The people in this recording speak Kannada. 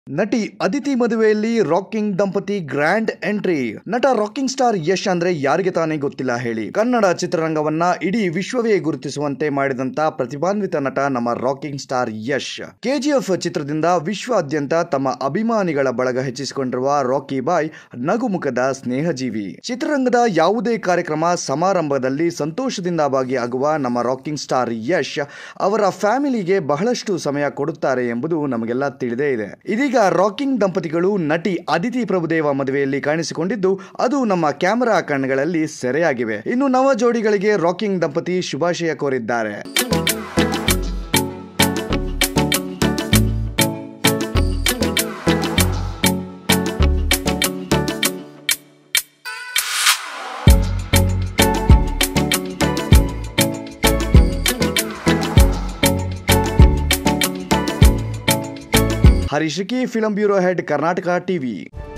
ನಟಿ ಅದಿತಿ ಮದುವೆಯಲ್ಲಿ ರಾಕಿಂಗ್ ದಂಪತಿ ಗ್ರ್ಯಾಂಡ್ ಎಂಟ್ರಿ ನಟ ರಾಕಿಂಗ್ ಸ್ಟಾರ್ ಯಶ್ ಅಂದ್ರೆ ಯಾರಿಗೆ ತಾನೇ ಗೊತ್ತಿಲ್ಲ ಹೇಳಿ ಕನ್ನಡ ಚಿತ್ರರಂಗವನ್ನ ಇಡೀ ವಿಶ್ವವೇ ಗುರುತಿಸುವಂತೆ ಮಾಡಿದಂತ ಪ್ರತಿಭಾನ್ವಿತ ನಟ ನಮ್ಮ ರಾಕಿಂಗ್ ಸ್ಟಾರ್ ಯಶ್ ಕೆಜಿಎಫ್ ಚಿತ್ರದಿಂದ ವಿಶ್ವಾದ್ಯಂತ ತಮ್ಮ ಅಭಿಮಾನಿಗಳ ಬಳಗ ಹೆಚ್ಚಿಸಿಕೊಂಡಿರುವ ರಾಕಿ ಬಾಯ್ ನಗುಮುಖದ ಸ್ನೇಹಜೀವಿ ಚಿತ್ರರಂಗದ ಯಾವುದೇ ಕಾರ್ಯಕ್ರಮ ಸಮಾರಂಭದಲ್ಲಿ ಸಂತೋಷದಿಂದ ಭಾಗಿಯಾಗುವ ನಮ್ಮ ರಾಕಿಂಗ್ ಸ್ಟಾರ್ ಯಶ್ ಅವರ ಫ್ಯಾಮಿಲಿಗೆ ಬಹಳಷ್ಟು ಸಮಯ ಕೊಡುತ್ತಾರೆ ಎಂಬುದು ನಮಗೆಲ್ಲ ತಿಳಿದೇ ಇದೆ ಇದೀಗ ರಾಕಿಂಗ್ ದಂಪತಿಗಳು ನಟಿ ಅದಿತಿ ಪ್ರಭುದೇವ ಮದುವೆಯಲ್ಲಿ ಕಾಣಿಸಿಕೊಂಡಿದ್ದು ಅದು ನಮ್ಮ ಕ್ಯಾಮೆರಾ ಕಣ್ಗಳಲ್ಲಿ ಸೆರೆಯಾಗಿವೆ ಇನ್ನು ನವ ಜೋಡಿಗಳಿಗೆ ರಾಕಿಂಗ್ ದಂಪತಿ ಶುಭಾಶಯ ಕೋರಿದ್ದಾರೆ Harish K film bureau head Karnataka TV